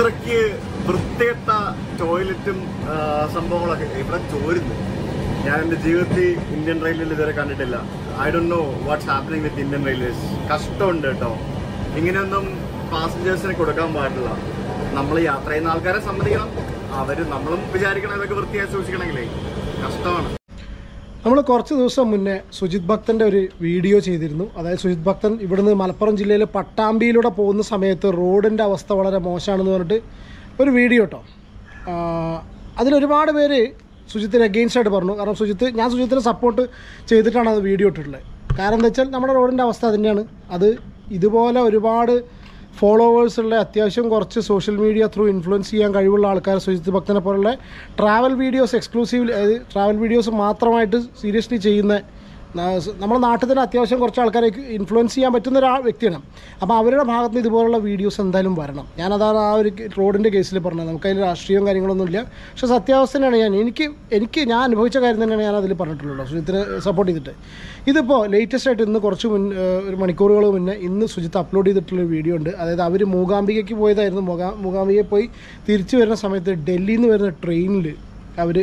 ഇത്രയ്ക്ക് വൃത്തികെട്ട ടോയ്ലറ്റും ആ, സംഭവങ്ങളൊക്കെ ഇവിടെ ചോരുന്നു ഞാൻ എന്റെ ജീവിതത്തിൽ ഇന്ത്യൻ റെയിൽവേയിൽ ഇതുവരെ കണ്ടിട്ടില്ല I do know what's happening with Indian railways കഷ്ടമുണ്ട് കേട്ടോ ഇങ്ങനെയൊന്നും പാസഞ്ചേഴ്സിന് കൊടുക്കാൻ പാടില്ല നമ്മൾ യാത്ര ചെയ്യുന്ന ആൾക്കാരെ സമ്മതിക്കണം അവര് നമ്മളും വിചാരിക്കണം ഇതൊക്കെ വൃത്തിയായി സൂക്ഷിക്കണമെങ്കിലേ കഷ്ടമാണ് നമ്മൾ കുറച്ച് ദിവസം മുന്നേ സുജിത് ഭക്തൻ്റെ ഒരു വീഡിയോ ചെയ്തിരുന്നു അതായത് സുജിത് ഭക്തൻ ഇവിടുന്ന് മലപ്പുറം ജില്ലയിലെ പട്ടാമ്പിയിലൂടെ പോകുന്ന സമയത്ത് റോഡിൻ്റെ അവസ്ഥ വളരെ മോശമാണെന്ന് പറഞ്ഞിട്ട് ഒരു വീഡിയോ കേട്ടോ ആഹ് അതിലൊരുപാട് പേര് സുജിത്തിന് അഗെയിൻസ്റ്റ് ആയിട്ട് പറഞ്ഞു കാരണം സുജിത്ത് ഞാൻ സുജിത്തിനെ സപ്പോർട്ട് ചെയ്തിട്ടാണ് അത് വീഡിയോ ഇട്ടിട്ടുള്ളത് കാരണം എന്താ വെച്ചാൽ നമ്മുടെ റോഡിൻ്റെ അവസ്ഥ തന്നെയാണ് അത് ഇതുപോലെ ഒരുപാട് ഫോളോവേഴ്സ് ഉള്ള അത്യാവശ്യം കുറച്ച് സോഷ്യൽ മീഡിയ ത്രൂ ഇൻഫ്ലുവൻസ് ചെയ്യാൻ കഴിവുള്ള ആൾക്കാർ സുജിത്ത് ഭക്തനെ പോലുള്ള ട്രാവൽ വീഡിയോസ് എക്സ്ക്ലൂസീവ് അതായത് ട്രാവൽ വീഡിയോസ് മാത്രമായിട്ട് സീരിയസ്ലി ചെയ്യുന്ന ന- നമ്മുടെ നാട്ടിൽ തന്നെ അത്യാവശ്യം കുറച്ച് ആൾക്കാരെ ഇൻഫ്ലുവൻസ് ചെയ്യാൻ പറ്റുന്ന ഒരു വ്യക്തിയാണ് അപ്പോൾ അവരുടെ ഭാഗത്ത് നിന്ന് ഇതുപോലുള്ള വീഡിയോസ് എന്തായാലും വരണം ഞാനതാണ് ആ ഒരു റോഡിൻ്റെ കേസിൽ പറഞ്ഞത് നമുക്കതിൽ രാഷ്ട്രീയവും കാര്യങ്ങളൊന്നുമില്ല പക്ഷേ സത്യാവസ്ഥ തന്നെയാണ് ഞാൻ എനിക്ക് എനിക്ക് ഞാൻ അനുഭവിച്ച കാര്യം തന്നെയാണ് ഞാൻ അതിൽ പറഞ്ഞിട്ടുള്ളത് സുജിത്തിനെ സപ്പോർട്ട് ചെയ്തിട്ട് ഇതിപ്പോൾ ലേറ്റസ്റ്റ് ആയിട്ട് ഇന്ന് കുറച്ച് മുൻ ഏഹ് ഒരു മണിക്കൂറുകൾ മുന്നേ ഇന്ന് സുജിത്ത് അപ്ലോഡ് ചെയ്തിട്ടുള്ള വീഡിയോ ഉണ്ട് അതായത് അവർ മൂകാംബികയ്ക്ക് പോയതായിരുന്നു മൂകാ മൂകാംബികയിൽ പോയി തിരിച്ചു വരുന്ന സമയത്ത് ഡൽഹിയിൽ നിന്ന് വരുന്ന ട്രെയിനിൽ അവർ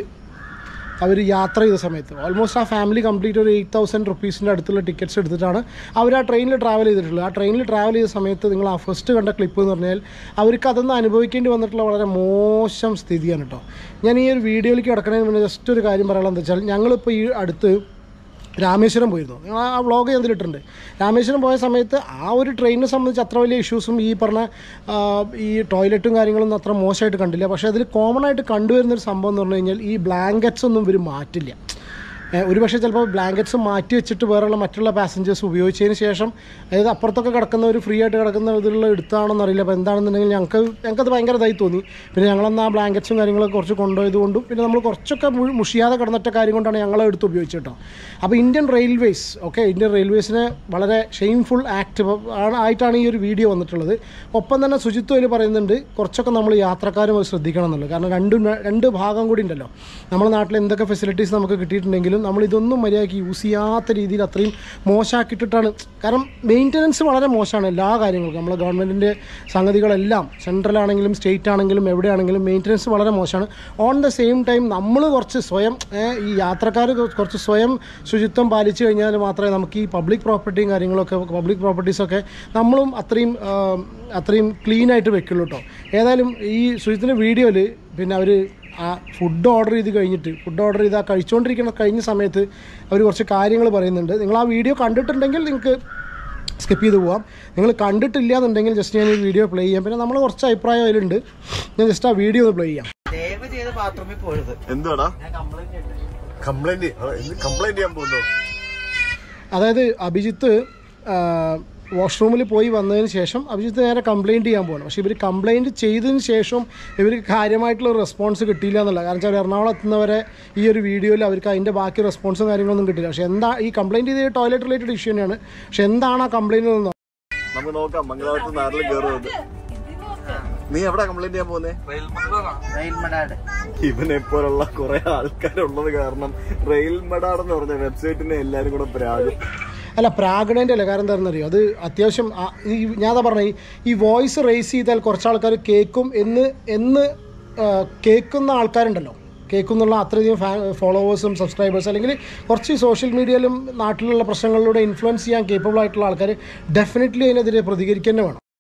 അവർ യാത്ര ചെയ്ത സമയത്ത് ഓൾമോസ്റ്റ് ആ ഫാമിലി കംപ്ലീറ്റ് ഒരു എയ്റ്റ് തൗസൻഡ് റുപ്പീസിൻ്റെ അടുത്തുള്ള ടിക്കറ്റ്സ് എടുത്തിട്ടാണ് അവർ ആ ട്രെയിനിൽ ട്രാവൽ ചെയ്തിട്ടുള്ളത് ആ ട്രെയിനിൽ ട്രാവൽ ചെയ്ത സമയത്ത് നിങ്ങൾ ആ ഫസ്റ്റ് കണ്ട ക്ലിപ്പ് എന്ന് പറഞ്ഞാൽ അവർക്ക് അതൊന്നും അനുഭവിക്കേണ്ടി വന്നിട്ടുള്ള വളരെ മോശം സ്ഥിതിയാണ് കേട്ടോ ഞാൻ ഈ ഒരു വീഡിയോയിലേക്ക് കിടക്കുന്നതിന് മുന്നേ ജസ്റ്റ് ഒരു കാര്യം പറയാനുള്ളത് എന്താ വെച്ചാൽ ഞങ്ങളിപ്പോൾ ഈ അടുത്ത് രാമേശ്വരം പോയിരുന്നു നിങ്ങൾ ആ വ്ളോഗ് ഞാൻ ഇതിലിട്ടുണ്ട് രാമേശ്വരം പോയ സമയത്ത് ആ ഒരു ട്രെയിനിനെ സംബന്ധിച്ച് അത്ര വലിയ ഇഷ്യൂസും ഈ പറഞ്ഞ ആ, ഈ ടോയ്ലറ്റും കാര്യങ്ങളൊന്നും അത്ര മോശമായിട്ട് കണ്ടില്ല പക്ഷേ അതിൽ കോമൺ ആയിട്ട് കണ്ടുവരുന്നൊരു സംഭവം എന്ന് പറഞ്ഞു കഴിഞ്ഞാൽ ഈ ബ്ലാങ്കറ്റ്സ് ഒന്നും ഇവർ മാറ്റില്ല ഏഹ് ഒരു പക്ഷേ ചിലപ്പോൾ ബ്ലാങ്കറ്റ്സ് മാറ്റി വെച്ചിട്ട് വേറെയുള്ള മറ്റുള്ള പാസഞ്ചേഴ്സ് ഉപയോഗിച്ചതിന് ശേഷം അതായത് അപ്പുറത്തൊക്കെ കിടക്കുന്നവർ ഫ്രീ ആയിട്ട് കിടക്കുന്ന ഇതിലുള്ള എടുത്താണെന്ന് അറിയില്ല അപ്പോൾ എന്താണെന്നുണ്ടെങ്കിൽ ഞങ്ങൾക്ക് ഞങ്ങൾക്കത് ഭയങ്കര ഇതായി തോന്നി പിന്നെ ഞങ്ങളന്ന് ആ ബ്ലാങ്കറ്റ്സും കാര്യങ്ങളൊക്കെ കുറച്ച് കൊണ്ടുപോയത് കൊണ്ടും പിന്നെ നമ്മൾ കുറച്ചൊക്കെ മു- മുഷിയാതെ കിടന്നിട്ട കാര്യം കൊണ്ടാണ് ഞങ്ങൾ എടുത്ത് ഉപയോഗിച്ചത് കേട്ടോ അപ്പോൾ ഇന്ത്യൻ റെയിൽവേസ് ഓക്കെ ഇന്ത്യൻ റെയിൽവേസിന് വളരെ ഷെയിംഫുൾ ആക്ട് ആണ് ആയിട്ടാണ് ഈ ഒരു വീഡിയോ വന്നിട്ടുള്ളത് ഒപ്പം തന്നെ ശുചിത്വം അതിൽ പറയുന്നുണ്ട് കുറച്ചൊക്കെ നമ്മൾ യാത്രക്കാരും അത് ശ്രദ്ധിക്കണം എന്നുള്ളത് കാരണം രണ്ടും രണ്ട് ഭാഗം കൂടി ഉണ്ടല്ലോ നമ്മുടെ നാട്ടിൽ എന്തൊക്കെ ഫെസിലിറ്റീസ് നമുക്ക് കിട്ടിയിട്ടുണ്ടെങ്കിലും നമ്മൾ ഇതൊന്നും മര്യാദയ്ക്ക് യൂസ് ചെയ്യാത്ത രീതിയിൽ അത്രയും മോശമാക്കിയിട്ടിട്ടാണ് കാരണം മെയിൻ്റനൻസ് വളരെ മോശമാണ് എല്ലാ കാര്യങ്ങൾക്കും നമ്മളെ ഗവൺമെൻറ്റിൻ്റെ സംഗതികളെല്ലാം സെൻട്രലാണെങ്കിലും സ്റ്റേറ്റ് ആണെങ്കിലും എവിടെയാണെങ്കിലും മെയിൻ്റനൻസ് വളരെ മോശമാണ് ഓൺ ദ സെയിം ടൈം നമ്മൾ കുറച്ച് സ്വയം ഏ, ഈ യാത്രക്കാർ കുറച്ച് സ്വയം ശുചിത്വം പാലിച്ചു കഴിഞ്ഞാൽ മാത്രമേ നമുക്ക് ഈ പബ്ലിക് പ്രോപ്പർട്ടിയും കാര്യങ്ങളൊക്കെ പബ്ലിക് പ്രോപ്പർട്ടീസൊക്കെ നമ്മളും അത്രയും ആ, അത്രയും ക്ലീൻ ആയിട്ട് വെക്കുള്ളൂ കേട്ടോ ഏതായാലും ഈ ശുചിത്വത്തിൻ്റെ വീഡിയോയിൽ പിന്നെ അവർ ആ ഫുഡ് ഓർഡർ ചെയ്ത് കഴിഞ്ഞിട്ട് ഫുഡ് ഓർഡർ ചെയ്ത് ആ കഴിച്ചുകൊണ്ടിരിക്കുന്ന കഴിഞ്ഞ സമയത്ത് അവർ കുറച്ച് കാര്യങ്ങൾ പറയുന്നുണ്ട് നിങ്ങൾ ആ വീഡിയോ കണ്ടിട്ടുണ്ടെങ്കിൽ നിങ്ങൾക്ക് സ്കിപ്പ് ചെയ്ത് പോവാം നിങ്ങൾ കണ്ടിട്ടില്ല എന്നുണ്ടെങ്കിൽ ജസ്റ്റ് ഞാൻ ഈ വീഡിയോ പ്ലേ ചെയ്യാം പിന്നെ നമ്മൾ കുറച്ച് അഭിപ്രായം അതിലുണ്ട് ഞാൻ ജസ്റ്റ് ആ വീഡിയോ ഒന്ന് പ്ലേ ചെയ്യാം ദയവ് ചെയ്ത് ബാത്റൂമിൽ പോരുത് എന്തുവാടാ ഞാൻ കംപ്ലൈന്റ് ഉണ്ട് കംപ്ലൈന്റ് കംപ്ലൈന്റ് ചെയ്യാൻ പോകുന്നു അതായത് അഭിജിത്ത് വാഷ്റൂമിൽ പോയി വന്നതിന് ശേഷം അഭിജിത്ത് നേരെ കംപ്ലയിൻറ്റ് ചെയ്യാൻ പോകണം പക്ഷേ ഇവർ കംപ്ലയിൻറ്റ് ചെയ്തതിന് ശേഷം ഇവർക്ക് കാര്യമായിട്ടുള്ള റെസ്പോൺസ് കിട്ടിയില്ല എന്നുള്ള കാരണം വെച്ചാൽ എറണാകുളം എത്തുന്നവരെ ഈ ഒരു വീഡിയോയിൽ അവർക്ക് അതിൻ്റെ ബാക്കി റെസ്പോൺസും കാര്യങ്ങളൊന്നും കിട്ടില്ല പക്ഷേ എന്താ ഈ കംപ്ലയിൻറ്റ് ചെയ്ത ടോയ്ലറ്റ് റിലേറ്റഡ് ഇഷ്യൂ തന്നെയാണ് പക്ഷേ എന്താണ് ആ കംപ്ലയിൻറ്റ് എന്ന് നമുക്ക് നോക്കാം മംഗളാപുരത്ത് നാട്ടിൽ കയറുന്നത് നീ എവിടെ കംപ്ലൈന്റ് ചെയ്യാൻ പോകുന്നേ റെയിൽ മഡാഡ് ഇവനെ പോലുള്ള കുറെ ആൾക്കാരുള്ളത് കാരണം റെയിൽ മെഡാഡ് എന്ന് പറഞ്ഞ വെബ്സൈറ്റിനെ എല്ലാരും കൂടെ പ്രാകും അല്ല പ്രാഗണൻ്റെ അല്ല കാരണം എന്താണെന്ന് അറിയോ അത് അത്യാവശ്യം ആ- ഈ ഞാൻ അതാ പറഞ്ഞ ഈ വോയിസ് റേസ് ചെയ്താൽ കുറച്ച് ആൾക്കാർ കേൾക്കും എന്ന് എന്ന് ആ, കേൾക്കുന്ന ആൾക്കാരുണ്ടല്ലോ കേൾക്കുന്നുള്ള അത്രയധികം ഫാ ഫോളോവേഴ്സും സബ്സ്ക്രൈബേഴ്സ് അല്ലെങ്കിൽ കുറച്ച് സോഷ്യൽ മീഡിയയിലും നാട്ടിലുള്ള പ്രശ്നങ്ങളിലൂടെ ഇൻഫ്ലുവൻസ് ചെയ്യാൻ കേപ്പബിൾ ആയിട്ടുള്ള ആൾക്കാർ ഡെഫിനറ്റ്ലി അതിനെതിരെ പ്രതികരിക്കുക തന്നെ വേണം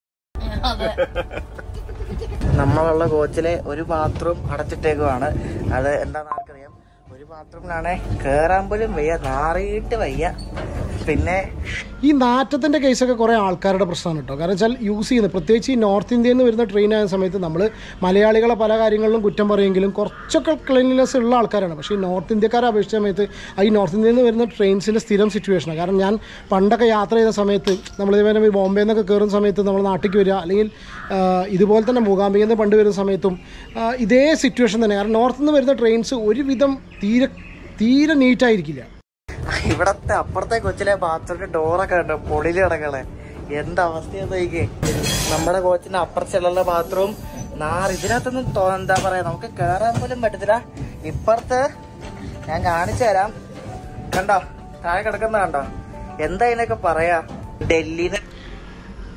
നമ്മളുള്ള കോച്ചിലെ ഒരു ബാത്റൂം അടച്ചിട്ടേക്കുവാണ് അത് എന്താണെന്ന് ആർക്കറിയാം ഒരു ബാത്റൂമിലാണെ കേറാൻ പോലും വയ്യ നാറിയിട്ട് വയ്യ പിന്നെ ഈ നാറ്റത്തിൻ്റെ കേസൊക്കെ കുറേ ആൾക്കാരുടെ പ്രശ്നമാണ് കേട്ടോ കാരണം വെച്ചാൽ യൂസ് ചെയ്യുന്നത് പ്രത്യേകിച്ച് ഈ നോർത്ത് ഇന്ത്യയിൽ നിന്ന് വരുന്ന ട്രെയിൻ ആയ സമയത്ത് നമ്മൾ മലയാളികളെ പല കാര്യങ്ങളിലും കുറ്റം പറയുമെങ്കിലും കുറച്ചൊക്കെ ക്ലീൻലിനെസ് ഉള്ള ആൾക്കാരാണ് പക്ഷേ ഈ നോർത്ത് ഇന്ത്യക്കാരെ അപേക്ഷിച്ച സമയത്ത് ആ ഈ നോർത്ത് ഇന്ത്യയിൽ നിന്ന് വരുന്ന ട്രെയിൻസിൻ്റെ സ്ഥിരം സിറ്റുവേഷനാണ് കാരണം ഞാൻ പണ്ടൊക്കെ യാത്ര ചെയ്ത സമയത്ത് നമ്മൾ ഇതേപോലെ ഈ ബോംബെ നിന്നൊക്കെ കയറുന്ന സമയത്ത് നമ്മൾ നാട്ടിലേക്ക് വരിക അല്ലെങ്കിൽ ആ, ഇതുപോലെ തന്നെ മൂകാംബികയിൽ നിന്ന് പണ്ട് വരുന്ന സമയത്തും ആ, ഇതേ സിറ്റുവേഷൻ തന്നെ കാരണം നോർത്ത് നിന്ന് വരുന്ന ട്രെയിൻസ് ഒരുവിധം തീരെ തീരെ നീറ്റായിരിക്കില്ല ഇവിടത്തെ അപ്പുറത്തെ കൊച്ചിലെ ബാത്റൂമിന്റെ ഡോറൊക്കെ ഉണ്ട് പൊടിയിൽ കിടക്കണേ എന്താ അവസ്ഥയെന്ന് നോക്കിക്കേ നമ്മുടെ കോച്ചിന്റെ അപ്പുറത്തുള്ള ബാത്റൂം നാറ് ഇതിനകത്തൊന്നും തോ- എന്താ പറയാ നമുക്ക് കേറാൻ പോലും പറ്റത്തില്ല ഇപ്പുറത്ത് ഞാൻ കാണിച്ചു തരാം കണ്ടോ താഴെ കിടക്കുന്ന കണ്ടോ എന്താ ഇതിനൊക്കെ പറയാ ഡൽഹിന്ന്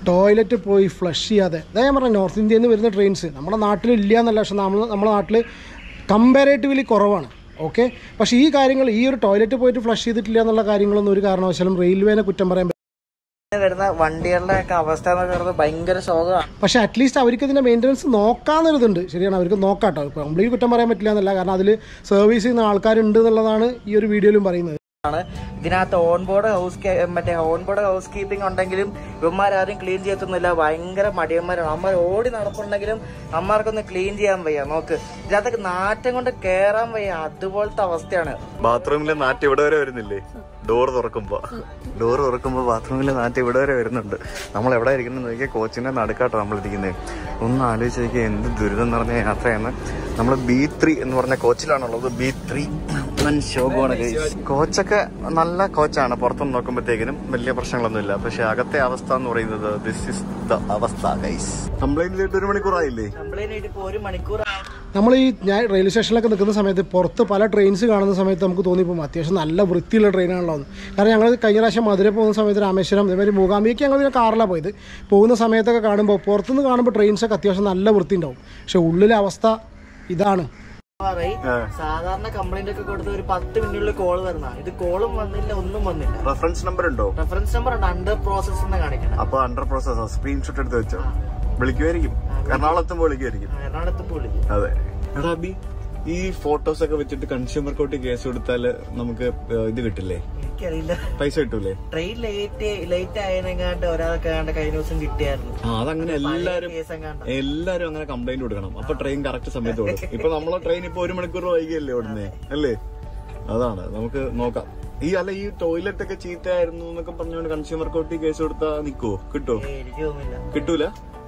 ടോയ്ലറ്റ് പോയി ഫ്ലഷ് ചെയ്യാതെ അതാ ഞാൻ പറഞ്ഞ നോർത്ത് ഇന്ത്യയിൽ നിന്ന് വരുന്ന ട്രെയിൻസ് നമ്മുടെ നാട്ടിൽ ഇല്ല എന്നല്ല പക്ഷെ നമ്മൾ നമ്മുടെ നാട്ടിൽ കമ്പാരേറ്റീവ്ലി കുറവാണ് ഓക്കെ പക്ഷേ ഈ കാര്യങ്ങൾ ഈ ഒരു ടോയ്ലറ്റ് പോയിട്ട് ഫ്ലഷ് ചെയ്തിട്ടില്ല എന്നുള്ള കാര്യങ്ങളൊന്നും ഒരു കാരണവശാലും റെയിൽവേനെ കുറ്റം പറയാൻ പറ്റില്ല വരുന്ന വണ്ടികളുടെ ഒക്കെ അവസ്ഥ എന്നൊക്കെ പറയുന്നത് ഭയങ്കര ശോകമാണ് പക്ഷേ അറ്റ്ലീസ്റ്റ് അവർക്ക് ഇതിൻ്റെ മെയിൻ്റനൻസ് നോക്കാന്നൊരിതുണ്ട് ശരിയാണ് അവർക്ക് നോക്കാട്ടോ ഇപ്പോൾ കംപ്ലീറ്റ് കുറ്റം പറയാൻ പറ്റില്ല എന്നല്ല കാരണം അതിൽ സർവീസ് ചെയ്യുന്ന ആൾക്കാരുണ്ട് എന്നുള്ളതാണ് ഈ ഒരു വീഡിയോയിലും പറയുന്നത് ആണ് ഇതിനകത്ത് ഓൺ ബോർഡ് ഹൗസ് മറ്റേ ഓൺ ബോർഡ് ഹൗസ് കീപ്പിംഗ് ഉണ്ടെങ്കിലും ഇവന്മാരും ക്ലീൻ ചെയ്യത്തൊന്നുമില്ല ഭയങ്കര മടിയന്മാരാണ് അമ്മ ഓടി നടപ്പുണ്ടെങ്കിലും അമ്മമാർക്കൊന്ന് ക്ലീൻ ചെയ്യാൻ വയ്യ നോക്ക് ഇതിനകത്തൊക്കെ നാറ്റം കൊണ്ട് കേറാൻ വയ്യ അതുപോലത്തെ അവസ്ഥയാണ് ബാത്റൂമിലെ നാറ്റ് ഇവിടെ വരെ വരുന്നില്ലേ ഡോർ തുറക്കുമ്പോ ഡോർ തുറക്കുമ്പോ ബാത്റൂമിലെ നാറ്റ് ഇവിടെ വരെ വരുന്നുണ്ട് നമ്മൾ എവിടെ ഇരിക്കുന്നത് നോക്കിയാൽ കോച്ചിന്റെ നടുക്കാട്ടോ നമ്മൾ ഇരിക്കുന്നത് ഒന്ന് ആലോചിച്ച് നോക്കിയാൽ എന്ത് ദുരിതം നിറഞ്ഞ യാത്രയാണ് നമ്മൾ ബി ത്രീ എന്ന് പറഞ്ഞ കോച്ചിലാണുള്ളത് ബി ത്രീ വൻ ശോകമാണ് guys. കോച്ചൊക്കെ നല്ല കോച്ചാണ് പുറത്തുനിന്ന് നോക്കുമ്പോഴത്തേക്കിനും വലിയ പ്രശ്നങ്ങളൊന്നുമില്ല പക്ഷെ അകത്തെ അവസ്ഥ എന്ന് പറയുന്നത് ദിസ് ഇസ് ദ അവസ്ഥ ഗൈസ് കംപ്ലൈന്റ് ചെയ്തിട്ട് ഒരു മണിക്കൂറായില്ലേ കംപ്ലൈന്റ് ആയിട്ട് ഇപ്പൊ ഒരു മണിക്കൂർ നമ്മൾ ഈ ഞാൻ റെയിൽവേ സ്റ്റേഷനിലൊക്കെ നിൽക്കുന്ന സമയത്ത് പുറത്ത് പല ട്രെയിൻസ് കാണുന്ന സമയത്ത് നമുക്ക് തോന്നിപ്പോൾ അത്യാവശ്യം നല്ല വൃത്തിയുള്ള ട്രെയിനാണല്ലോ എന്ന് കാരണം ഞങ്ങൾ കഴിഞ്ഞ പ്രാവശ്യം മധുര പോകുന്ന സമയത്ത് രാമേശ്വരം അതേമാതിരി മൂകാംബിക്ക് ഞങ്ങൾ പിന്നെ കാറിലാണ് പോയത് പോകുന്ന സമയത്തൊക്കെ കാണുമ്പോൾ പുറത്തുനിന്ന് കാണുമ്പോൾ ട്രെയിൻസൊക്കെ അത്യാവശ്യം നല്ല വൃത്തി ഉണ്ടാവും പക്ഷെ ഉള്ളിലെ അവസ്ഥ ഇതാണ് പറയും സാധാരണ കംപ്ലൈന്റ് ഒക്കെ കൊടുത്ത് ഒരു പത്ത് മിനിറ്റിനുള്ളിൽ കോൾ വരുന്ന ഇത് കോളും വന്നില്ല ഒന്നും വന്നില്ല റെഫറൻസ് നമ്പർ ഉണ്ടോ റെഫറൻസ് നമ്പർ ഉണ്ട് അണ്ടർ പ്രോസസ് എന്ന് കാണിക്കണം അപ്പൊ അണ്ടർ പ്രോസസ് സ്ക്രീൻഷോട്ട് എടുത്ത് വെച്ചോ വിളിക്കുമായിരിക്കും എറണാകുളത്തുമ്പോ വിളിക്കുമായിരിക്കും എറണാകുളത്ത് പുള്ളി അതെ എടാ അബി ഈ ഫോട്ടോസ് ഒക്കെ വെച്ചിട്ട് കൺസ്യൂമർ കോർട്ടിൽ കേസ് കൊടുത്താൽ നമുക്ക് ഏഹ്, ഇത് കിട്ടില്ലേ എനിക്കറിയില്ല പൈസ കിട്ടൂലേ ട്രെയിൻ ലേറ്റ് ലേറ്റ് ആയതിനെങ്ങാണ്ട് ഒരാൾക്ക് കണ്ട് കഴിഞ്ഞ ദിവസം കിട്ടിയായിരുന്നു ആ അതങ്ങനെ എല്ലാരും കേസ് എങ്ങാണ്ട് എല്ലാരും അങ്ങനെ കംപ്ലൈന്റ് കൊടുക്കണം അപ്പൊ ട്രെയിൻ കറക്റ്റ് സമയത്ത് കൊടുക്കും ഇപ്പൊ നമ്മളെ ട്രെയിൻ ഇപ്പൊ ഒരു മണിക്കൂർ വൈകിയല്ലേ ഓടുന്നേ അല്ലേ അതാണ് നമുക്ക് നോക്കാം ഈ അല്ല ഈ ടോയ്ലറ്റ് ഒക്കെ ചീത്തയായിരുന്നു എന്നൊക്കെ പറഞ്ഞുകൊണ്ട് കൺസ്യൂമർ കോർട്ടിൽ കേസ് കൊടുത്താ നിക്കോ കിട്ടോ ഏയ് എനിക്ക് തോന്നുന്നില്ല കിട്ടൂല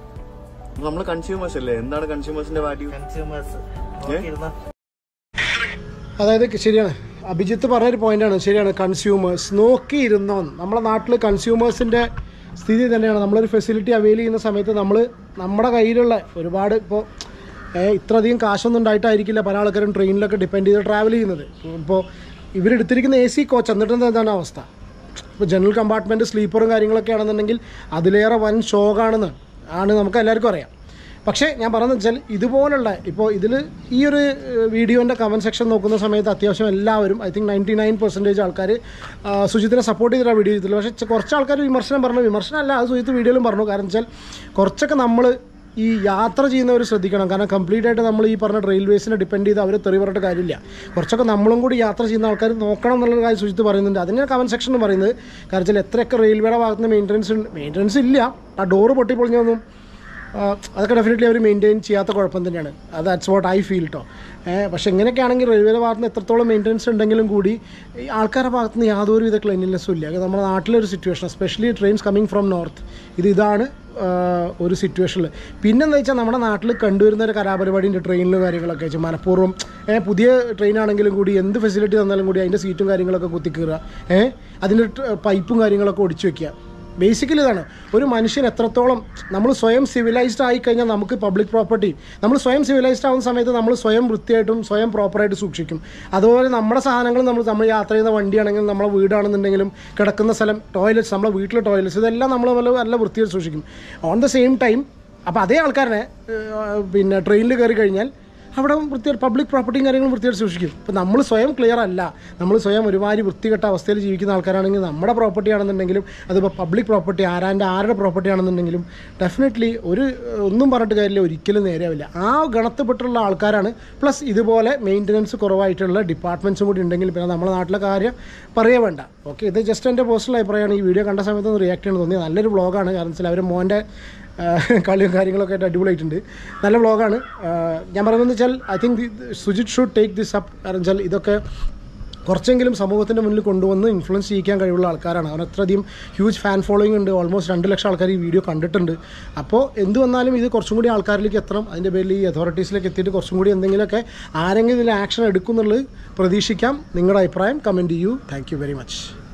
നമ്മള് കൺസ്യൂമേഴ്സ് അല്ലേ എന്താണ് കൺസ്യൂമേഴ്സിന്റെ വാല്യൂ കൺസ്യൂമേഴ്സ് നോക്കിയിരുന്ന അതായത് ശരിയാണ് അഭിജിത്ത് പറഞ്ഞൊരു പോയിന്റാണ് ശരിയാണ് കൺസ്യൂമേഴ്സ് നോക്കിയിരുന്നോ നമ്മളെ നാട്ടിൽ കൺസ്യൂമേഴ്സിൻ്റെ സ്ഥിതി തന്നെയാണ് നമ്മളൊരു ഫെസിലിറ്റി അവൈൽ ചെയ്യുന്ന സമയത്ത് നമ്മൾ നമ്മുടെ കയ്യിലുള്ള ഒരുപാട് ഇപ്പോൾ ഇത്രയധികം കാശൊന്നും ഉണ്ടായിട്ടായിരിക്കില്ല പല ആൾക്കാരും ട്രെയിനിലൊക്കെ ഡിപ്പെൻഡ് ചെയ്ത് ട്രാവൽ ചെയ്യുന്നത് ഇപ്പോൾ ഇവരെടുത്തിരിക്കുന്ന എ സി കോച്ച് എന്നിട്ട് എന്താണ് അവസ്ഥ ഇപ്പോൾ ജനറൽ കമ്പാർട്ട്മെൻറ്റ് സ്ലീപ്പറും കാര്യങ്ങളൊക്കെ ആണെന്നുണ്ടെങ്കിൽ അതിലേറെ വൻ ഷോക്കാണെന്ന് ആണ് നമുക്ക് എല്ലാവർക്കും അറിയാം പക്ഷേ ഞാൻ പറയുന്നത് വെച്ചാൽ ഇതുപോലുള്ള ഇപ്പോൾ ഇതിൽ ഈ ഒരു വീഡിയോൻ്റെ കമൻറ്റ് സെക്ഷൻ നോക്കുന്ന സമയത്ത് അത്യാവശ്യം എല്ലാവരും I think ninety nine percentage ആൾക്കാർ സുജിത്തിനെ സപ്പോർട്ട് ചെയ്തിട്ടാണ് വീഡിയോ ചെയ്തിട്ടുള്ളത് പക്ഷേ ചെ- കുറച്ച് ആൾക്കാർ വിമർശനം പറഞ്ഞു വിമർശനം അല്ല അത് സുജിത്ത് വീഡിയോയിലും പറഞ്ഞു കാരണം വെച്ചാൽ കുറച്ചൊക്കെ നമ്മൾ ഈ യാത്ര ചെയ്യുന്നവർ ശ്രദ്ധിക്കണം കാരണം കംപ്ലീറ്റ് ആയിട്ട് നമ്മൾ ഈ പറഞ്ഞ റെയിൽവേസിനെ ഡിപ്പെൻഡ് ചെയ്ത് അവർ തെറി പറഞ്ഞിട്ട് കാര്യമില്ല കുറച്ചൊക്കെ നമ്മളും കൂടി യാത്ര ചെയ്യുന്ന ആൾക്കാർ നോക്കണം എന്നുള്ളൊരു കാര്യം സുജിത്ത് പറയുന്നുണ്ട് അതിന് കമൻറ്റ് സെക്ഷനിൽ പറയുന്നത് കാരണം വെച്ചാൽ എത്രയൊക്കെ റെയിൽവേയുടെ ഭാഗത്ത് നിന്ന് മെയിൻ്റനൻസ് ഉണ്ട് മെയിൻ്റനൻസ് ഇല്ല ആ ഡോറ് പൊട്ടിപ്പൊളിഞ്ഞൊന്നും ആ, അതൊക്കെ ഡെഫിനറ്റ്ലി അവർ മെയിൻറ്റെയിൻ ചെയ്യാത്ത കുഴപ്പം തന്നെയാണ് അത് ദാറ്റ്സ് വാട്ട് ഐ ഫീൽ കേട്ടോ പക്ഷേ ഇങ്ങനെയൊക്കെ ആണെങ്കിൽ റെയിൽവേയുടെ ഭാഗത്ത് നിന്ന് എത്രത്തോളം മെയിൻ്റനൻസ് ഉണ്ടെങ്കിലും കൂടി ഈ ആൾക്കാരുടെ ഭാഗത്ത് നിന്ന് യാതൊരു വിധ ക്ലീനിനെസ്സും ഇല്ല അത് നമ്മുടെ നാട്ടിലൊരു situation especially trains coming from north ഇത് ഇതാണ് ആ, ഒരു സിറ്റുവേഷനിൽ പിന്നെന്താ വെച്ചാൽ നമ്മുടെ നാട്ടിൽ കണ്ടുവരുന്ന ഒരു കലാപരിപാടിൻ്റെ ട്രെയിനിലും കാര്യങ്ങളൊക്കെ വെച്ചാൽ മനഃപൂർവ്വം ഏ, പുതിയ ട്രെയിൻ ആണെങ്കിലും കൂടി എന്ത് ഫെസിലിറ്റി തന്നാലും കൂടി അതിൻ്റെ സീറ്റും കാര്യങ്ങളൊക്കെ കുത്തിക്കീറുക ഏഹ് അതിൻ്റെ പൈപ്പും കാര്യങ്ങളൊക്കെ ഒടിച്ചു വെക്കുക ബേസിക്കലി ഇതാണ് ഒരു മനുഷ്യൻ എത്രത്തോളം നമ്മൾ സ്വയം സിവിലൈസ്ഡ് ആയി കഴിഞ്ഞാൽ നമുക്ക് പബ്ലിക് പ്രോപ്പർട്ടി നമ്മൾ സ്വയം സിവിലൈസ്ഡ് ആവുന്ന സമയത്ത് നമ്മൾ സ്വയം വൃത്തിയായിട്ടും സ്വയം പ്രോപ്പറായിട്ട് സൂക്ഷിക്കും അതുപോലെ നമ്മുടെ സാധനങ്ങൾ നമ്മൾ നമ്മൾ യാത്ര ചെയ്യുന്ന വണ്ടിയാണെങ്കിലും നമ്മളെ വീടാണെന്നുണ്ടെങ്കിലും കിടക്കുന്ന സ്ഥലം ടോയ്ലറ്റ്സ് നമ്മളെ വീട്ടിലെ ടോയ്ലറ്റ്സ് ഇതെല്ലാം നമ്മൾ നല്ല നല്ല വൃത്തിയായിട്ട് സൂക്ഷിക്കും ഓൺ ദ സെയിം ടൈം അപ്പോൾ അതേ ആൾക്കാരനെ ഏഹ്, പിന്നെ ട്രെയിനിൽ കയറി കഴിഞ്ഞാൽ അവിടെ വൃത്തിയായിട്ട് പബ്ലിക് പ്രോപ്പർട്ടിയും കാര്യങ്ങളും വൃത്തിയായിട്ട് സൂക്ഷിക്കും ഇപ്പോൾ നമ്മൾ സ്വയം ക്ലിയർ അല്ല നമ്മൾ സ്വയം ഒരുമാതിരി വൃത്തികെട്ട അവസ്ഥയിൽ ജീവിക്കുന്ന ആൾക്കാരാണെങ്കിൽ നമ്മുടെ പ്രോപ്പർട്ടി ആണെന്നുണ്ടെങ്കിലും അതിപ്പോൾ പബ്ലിക് പ്രോപ്പർട്ടി ആരാൻ്റെ ആരുടെ പ്രോപ്പർട്ടി ആണെന്നുണ്ടെങ്കിലും ഡെഫിനറ്റ്ലി ഒരു ഏഹ്, ഒന്നും പറഞ്ഞിട്ട് കാര്യമില്ല ഒരിക്കലും നേരെയാവില്ല ആ ഗണത്തിൽപ്പെട്ടുള്ള ആൾക്കാരാണ് പ്ലസ് ഇതുപോലെ മെയിൻ്റനൻസ് കുറവായിട്ടുള്ള ഡിപ്പാർട്ട്മെൻറ്റ്സും കൂടി ഉണ്ടെങ്കിൽ പിന്നെ നമ്മുടെ നാട്ടിലെ കാര്യം പറയേ വേണ്ട ഓക്കെ ഇത് ജസ്റ്റ് എൻ്റെ പേഴ്സണൽ അഭിപ്രായമാണ് ഈ വീഡിയോ കണ്ട സമയത്ത് ഒന്ന് റിയാക്ട് ചെയ്യണമെന്ന് തോന്നി നല്ലൊരു വ്ളോഗാണ് കാരണം വെച്ചാൽ അവർ മോൻ്റെ ആഹ് കളിയും കാര്യങ്ങളൊക്കെ ആയിട്ട് അടിപൊളിയായിട്ടുണ്ട് നല്ല വ്ളോഗാണ് ഞാൻ പറയുന്നത് വെച്ചാൽ I think Sujith should take this up കാരണം വെച്ചാൽ ഇതൊക്കെ കുറച്ചെങ്കിലും സമൂഹത്തിൻ്റെ മുന്നിൽ കൊണ്ടുവന്ന് ഇൻഫ്ലുവൻസ് ചെയ്യിക്കാൻ കഴിവുള്ള ആൾക്കാരാണ് അവൻ അത്രയധികം ഹ്യൂജ് ഫാൻ ഫോളോയിങ് ഉണ്ട് ഓൾമോസ്റ്റ് രണ്ട് ലക്ഷം ആൾക്കാർ ഈ വീഡിയോ കണ്ടിട്ടുണ്ട് അപ്പോൾ എന്ത് വന്നാലും ഇത് കുറച്ചും കൂടി ആൾക്കാരിലേക്ക് എത്തണം അതിൻ്റെ പേരിൽ ഈ അതോറിറ്റീസിലേക്ക് എത്തിയിട്ട് കുറച്ചും കൂടി എന്തെങ്കിലുമൊക്കെ ആരെങ്കിലും ഇതിൽ ആക്ഷൻ എടുക്കും എന്നുള്ളത് പ്രതീക്ഷിക്കാം നിങ്ങളുടെ അഭിപ്രായം കമൻറ്റ് ചെയ്യൂ താങ്ക് യു വെരി മച്ച്